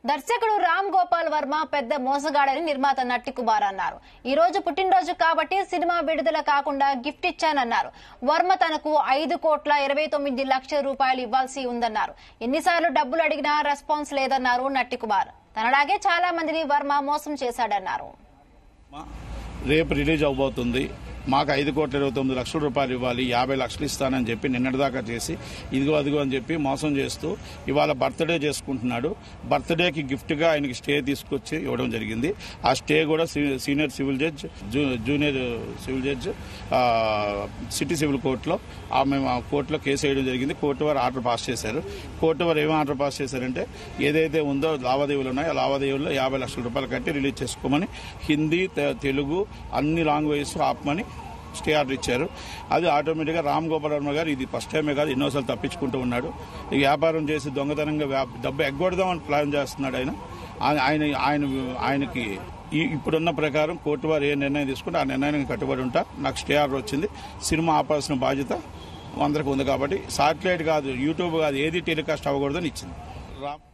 దర్శకుడు రామ్ గోపాల్ వర్మ పెద్ద మోసగాడని నిర్మాత నట్టి కుమార్ అన్నారు ఈ రోజు పుట్టినరోజు కాబట్టి సినిమా విడుదల కాకుండా గిఫ్ట్ ఇచ్చానన్నారు వర్మ తనకు ఐదు కోట్ల ఇరవై తొమ్మిది లక్షల రూపాయలు ఇవ్వాల్సి ఉందన్నారు ఎన్నిసార్లు డబ్బులు అడిగినా రెస్పాన్స్ లేదన్నారు నట్టి కుమార్ తనలాగే చాలా మందిని వర్మ మోసం చేశాడన్నారు రేపు రిలీజ్ అవబోతుంది మాకు ఐదు కోట్ల ఇరవై తొమ్మిది లక్షల రూపాయలు ఇవ్వాలి యాభై లక్షలు ఇస్తానని చెప్పి నిన్నటిదాకా చేసి ఇదిగో అదిగో అని చెప్పి మోసం చేస్తూ ఇవాళ బర్త్డే చేసుకుంటున్నాడు బర్త్డేకి గిఫ్ట్గా ఆయనకి స్టే తీసుకొచ్చి ఇవ్వడం జరిగింది ఆ స్టే కూడా సీ- సీనియర్ సివిల్ జడ్జ్ జూ- జూనియర్ సివిల్ జడ్జ్ ఆ, సిటీ సివిల్ కోర్టులో ఆ మేము ఆ కోర్టులో కేసు వేయడం జరిగింది కోర్టు వారు ఆర్డర్ పాస్ చేశారు కోర్టు వారు ఏం ఆర్డర్ పాస్ చేశారంటే ఏదైతే ఉందో లావాదేవీలు ఉన్నాయో ఆ లావాదేవీల్లో యాభై లక్షల రూపాయలు కట్టి రిలీజ్ చేసుకోమని హిందీ తె- తెలుగు అన్ని లాంగ్వేజెస్ ఆపమని స్టే ఆర్డర్ ఇచ్చారు అది ఆటోమేటిక్గా రామ్ గోపాల్ వర్మ గారు ఇది ఫస్ట్ టైమే కాదు ఎన్నోసార్లు తప్పించుకుంటూ ఉన్నాడు ఈ వ్యాపారం చేసి దొంగతనంగా వ్యాప- డబ్బు ఎగ్గొడదామని ప్లాన్ చేస్తున్నాడు ఆయన ఆ- ఆయన ఆయన ఆయనకి ఈ ఇప్పుడున్న ప్రకారం కోర్టు వారు ఏ నిర్ణయం తీసుకుంటే ఆ నిర్ణయానికి కట్టుబడి ఉంటా నాకు స్టే ఆర్డర్ వచ్చింది సినిమా ఆపాల్సిన బాధ్యత అందరికి ఉంది కాబట్టి సాటిలైట్ కాదు యూట్యూబ్ కాదు ఏది టెలికాస్ట్ అవ్వకూడదని ఇచ్చింది రామ్